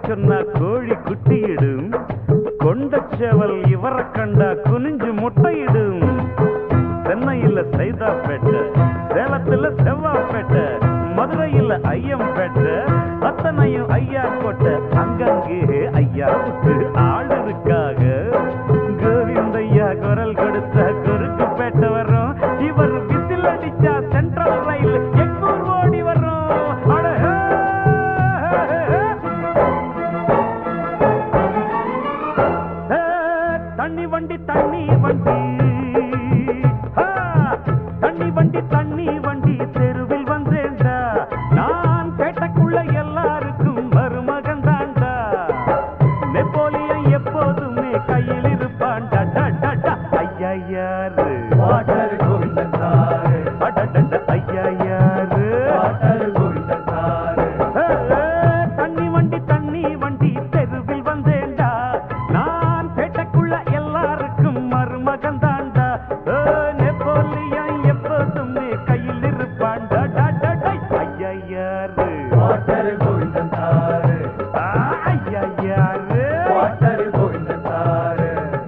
சொன்னா கோழி குட்டியிடும் கொண்டச்சேவல் இவரை கண்டா குனிஞ்சு முட்டையிடும் சென்னையில சைதாப்பேட்டை சேலத்துல செவ்வாப்பேட்டை மதுரையில ஐயம்பேட்டை அத்தனையும் ஐயா கோட்டை அங்கங்கே ஐயாவுக்கு ஆள் இருக்காக கோவிந்தையா குரல் கொடுத்த குறுக்கு பேட்டை வரும் இவர் விசில் அடிச்சா சென்ட்ரல் ரயில் எங்கூர் ஓடி வரும் அட ஹே, ஹே, ஹே. ஏ, தண்ணி வண்டி தண்ணி வண்டி ஆ, தண்ணி வண்டி தண்ணி வண்டி தெருவில் வந்தேன்டா நான் கேட்டக்குள்ள எல்லாருக்கும் மருமகன் தான்டா நெப்போலியன் எப்போதுமே கையில் இருப்பான்டா டா, டா, டா. ஐயா யாரு வாட்டர் கோவிந்தன் சாரு அடடட, ஐயா யாரு வாட்டர் கோவிந்தன் சாரு ஏ, தண்ணி வண்டி தண்ணி வண்டி தெருவில் வந்தேன்டா நான் பேட்டைக்குள்ள எல்லாருக்கும் மருமகன் தாண்டா ஏ, நெப்போலியன் எப்போதுமே கையில் இருப்பான்டா டா, டா, டா. ஐயா யாரு வாட்டர் கோவிந்தன் சாரு ஆ, ஐயா யாரு வாட்டர் கோவிந்தன் சாரு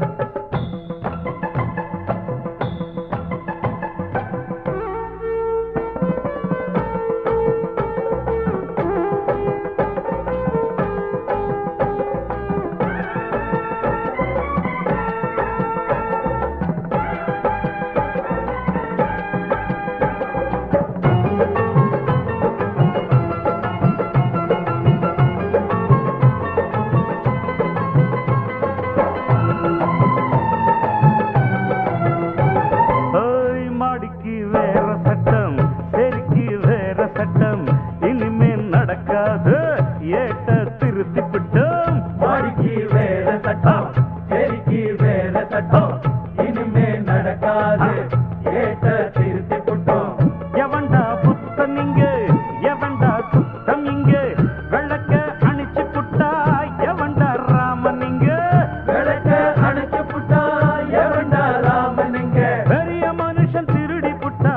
ஓய் மாடிக்கு வேற சட்டம் செருக்கு வேற சட்டம் இனிமே நடக்காது ஏட்ட திருத்தி விட்டோம் மாடிக்கு வேற சட்டம் செடிக்கு வேற சட்டம் இனிமே நடக்காது ஏட்ட திருத்தி புட்டோம் எவன்டா புத்தம் இங்க எவன்டா சுத்தம் இங்க விளக்க அணிச்சு புட்டா எவன்டா ராமன் இங்க விளக்க அணைச்சு புட்டா எவன்டா ராமனுங்க பெரிய மனுஷன் திருடி புட்டா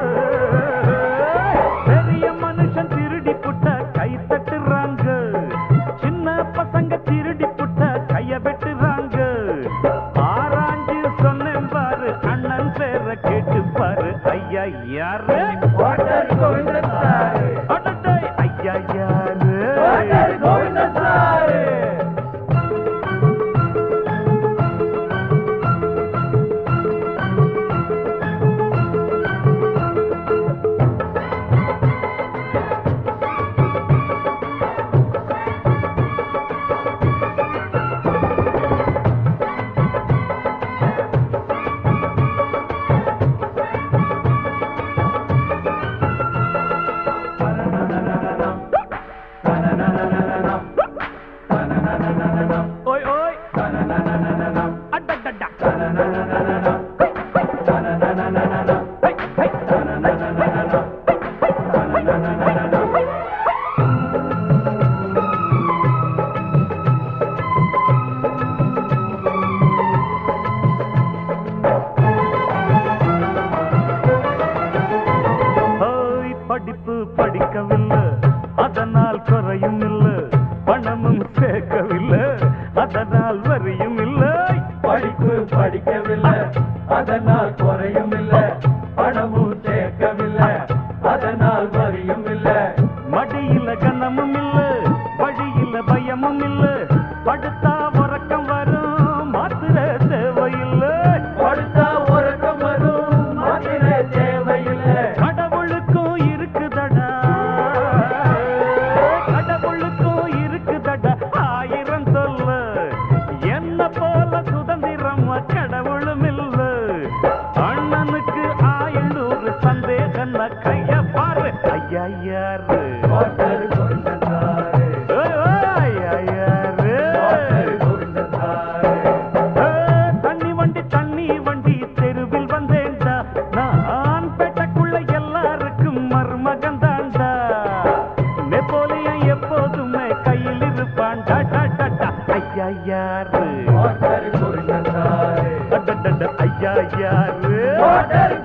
பெரிய மனுஷன் திருடி புட்டா கை தட்டுறாங்க சின்ன பசங்க திருடி புட்டா கைய வெட்டுறாங்க ஆராய்ஞ்சு சொன்னேன் பாரு அண்ணன் பேரை கேட்டு பாரு ஐயா யாரு வாட்டர் கோவிந்தன் சாரு அடடே, ஐயா யாரு வாட்டர் கோவிந்தன் சாரு ஓய் ஓய் அடடடா. Hi, hi. ஓய், படிப்பு படிக்கவில்லை அதனால் குறையும் இல்லை பணமும் சேர்க்கவில்லை அதனால் வரியும் இல்லை படிப்பு படிக்கவில்லை அதனால் குறையும் இல்லை பணமும் சேர்க்கவில்லை அதனால் வரியும் இல்லை மடியில கனமும் இல்ல வழியில பயமும் இல்ல படுத்தா உறக்கம் வரும் மாத்திர தேவையில்லை படுத்தா உறக்கம் வரும் மாத்திரை தேவையில்லை கடவுளுக்கும் இருக்குதடா கடவுளுக்கும் இருக்குதடா ஆயிரம் சொல்ல என்ன போல சுதந்திரம் கடவுளும் இல்ல அண்ணனுக்கு ஆயிரம் சந்தேகம் கைய பாரு ஐயா யாரு வாட்டர் கோவிந்தன் சாரு ஓய், ஓய், ஐயா யாரு வாட்டர் கோவிந்தன் சாரு தண்ணி வண்டி தண்ணி வண்டி தெருவில் வந்தேன்டா நான் பேட்டைக்குள்ள எல்லாருக்கும் மருமகன் தான்டா நெப்போலியன் எப்போதுமே கையில் இருப்பான்டா டா, டா, டா. ஐயா யாரு வாட்டர் கோவிந்தன் சாரு அடடட, ஐயா யாரு வாட்டர்